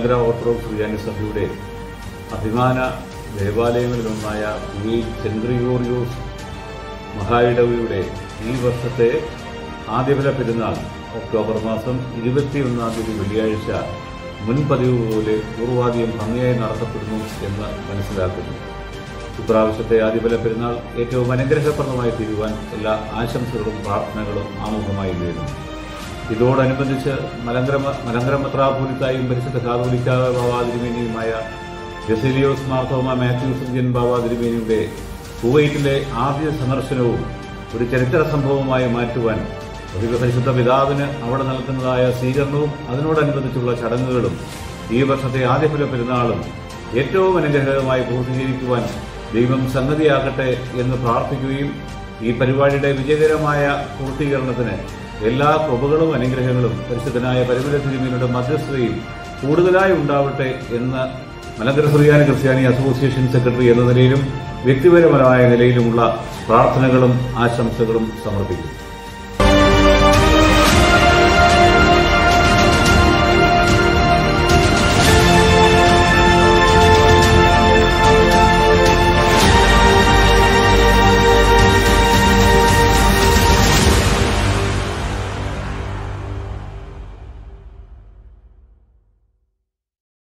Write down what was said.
Malankara orthodox ക്രിസ്ത്യാനി സഭയുടെ അഭിമാന ദേവാലയങ്ങളിലൊന്നായ ഈ സെന്റ് ഗ്രിഗോറിയോസ് മഹായിടവയുടെ ഈ വർഷത്തെ ആദ്യഫല പെരുന്നാൾ ഒക്ടോബർ മാസം ഇരുപത്തിയൊന്നാം തീയതി വെള്ളിയാഴ്ച മുൻ പതിവ് പോലെ പൂർവാധികം ഭംഗിയായി നടത്തപ്പെടുന്നു എന്ന് മനസ്സിലാക്കുന്നു ഇപ്രാവശ്യത്തെ ആദ്യഫല പെരുന്നാൾ ഏറ്റവും അനുഗ്രഹപ്രദമായി തീരുവാൻ എല്ലാ ആശംസകളും പ്രാർത്ഥനകളും ആമുഖമായി നേരുന്നു ഇതോടനുബന്ധിച്ച് മലങ്കര മലങ്കര മെത്രാപൂരിത്തായും പരിശുദ്ധ കാതോലിക്ക ബാബാ തിരുമേനിയുമായ ബെസിലിയോസ് മാർത്തോമ മാത്യൂസ് ഇന്ത്യൻ ബാബാ തിരുമേനിയുടെ കുവൈറ്റിലെ ആദ്യ സന്ദർശനവും ഒരു ചരിത്ര സംഭവമായി മാറ്റുവാൻ അധിക പരിശുദ്ധ പിതാവിന് അവിടെ നൽകുന്നതായ സ്വീകരണവും അതിനോടനുബന്ധിച്ചുള്ള ചടങ്ങുകളും ഈ വർഷത്തെ ആദ്യഫല പെരുന്നാളും ഏറ്റവും അനുഗ്രഹമായി പൂർത്തീകരിക്കുവാൻ ദൈവം സംഗതിയാകട്ടെ എന്ന് പ്രാർത്ഥിക്കുകയും ഈ പരിപാടിയുടെ വിജയകരമായ പൂർത്തീകരണത്തിന് എല്ലാ കൃപകളും അനുഗ്രഹങ്ങളും പരിശുദ്ധനായ പരിമല തിരുമേനിയുടെ മധ്യസ്ഥതയിൽ കൂടുതലായി ഉണ്ടാവട്ടെ എന്ന് മലങ്കര സുറിയാനി ക്രിസ്ത്യാനി അസോസിയേഷൻ സെക്രട്ടറി എന്ന നിലയിലും വ്യക്തിപരമായ നിലയിലുമുള്ള പ്രാർത്ഥനകളും ആശംസകളും സമർപ്പിക്കുന്നു